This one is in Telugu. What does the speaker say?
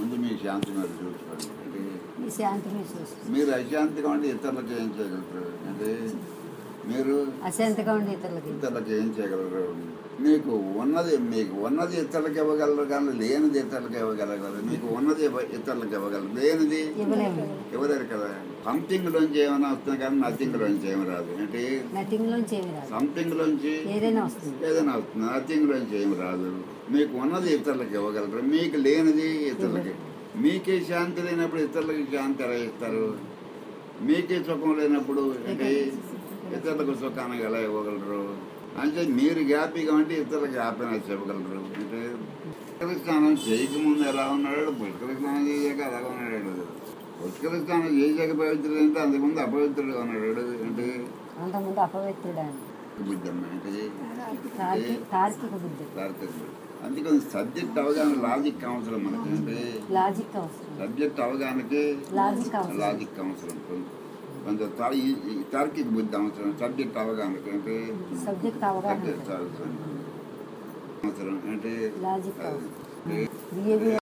ముందు మీ శాంతి మీద చూసుకోండి అంటే ఈ శాంతిని చూస్తుంది మీరు అశాంతిగా ఉండి ఇతరులకు ఏం చేయగలుగుతారు అంటే మీరు అశాంతిగా ఉండే ఇతరులకి ఇతరులకు ఏం చేయగలరు మీకు ఉన్నది మీకు ఉన్నది ఇతరులకు ఇవ్వగలరు కానీ లేనిది ఇతరులకు ఇవ్వగలగలరు మీకు ఉన్నది ఇవ్వ- ఇతరులకు ఇవ్వగలరు లేనిది ఇవ్వలేము ఇవ్వలేరు కదా సంథింగ్ లోంచి ఏమైనా వస్తుంది కానీ నథింగ్ లోంచి ఏమి రాదు అంటే నథింగ్ లోంచి ఏమి రాదు సంథింగ్ లోంచి ఏదైనా వస్తుంది ఏదైనా వస్తుంది నథింగ్ లోంచి ఏమి రాదు మీకు ఉన్నది ఇతరులకు ఇవ్వగలరు మీకు లేనిది ఇతరులకి మీకే శాంతి లేనప్పుడు ఇతరులకి శాంతి ఎలా ఇస్తారు మీకే సుఖం లేనప్పుడు అంటే ఇతరులకు సుఖాన్ని ఎలా ఇవ్వగలరు అంటే మీరు హ్యాపీగా ఉంటే ఇతరులకు హ్యాపీనెస్ ఇవ్వగలరు అంటే పుష్కర స్నానం చేయకముందు ఎలా ఉన్నాడు పుష్కర స్నానం చేశాక అలాగే ఉన్నాడు పుష్కర స్నానం చేశాక పవిత్రుడు అంటే అంతకుముందు అపవిత్రుడుగా ఉన్నాడు అంటే అంతకుముందు అపవిత్రుడు అని బుద్ధి అమ్మ అంటే తార్కి తార్కిక బుద్ధి తారతమ్యం. అందుకని సబ్జెక్ట్ అవగాహన లాజిక్ అవసరం మనకి అంటే లాజిక్ అవసరం సబ్జెక్ట్ అవగాహనకి లాజిక్ అవసరం లాజిక్ అవసరం కొంచెం తా- ఈ- ఈ తార్కిక బుద్ధి అవసరం సబ్జెక్ట్ అవగాహనకి అంటే సబ్జెక్ట్ అవగాహన సబ్జెక్ట్ అవసరం అవసరం అంటే లాజిక్ అది. అవసరం బిహేవియర్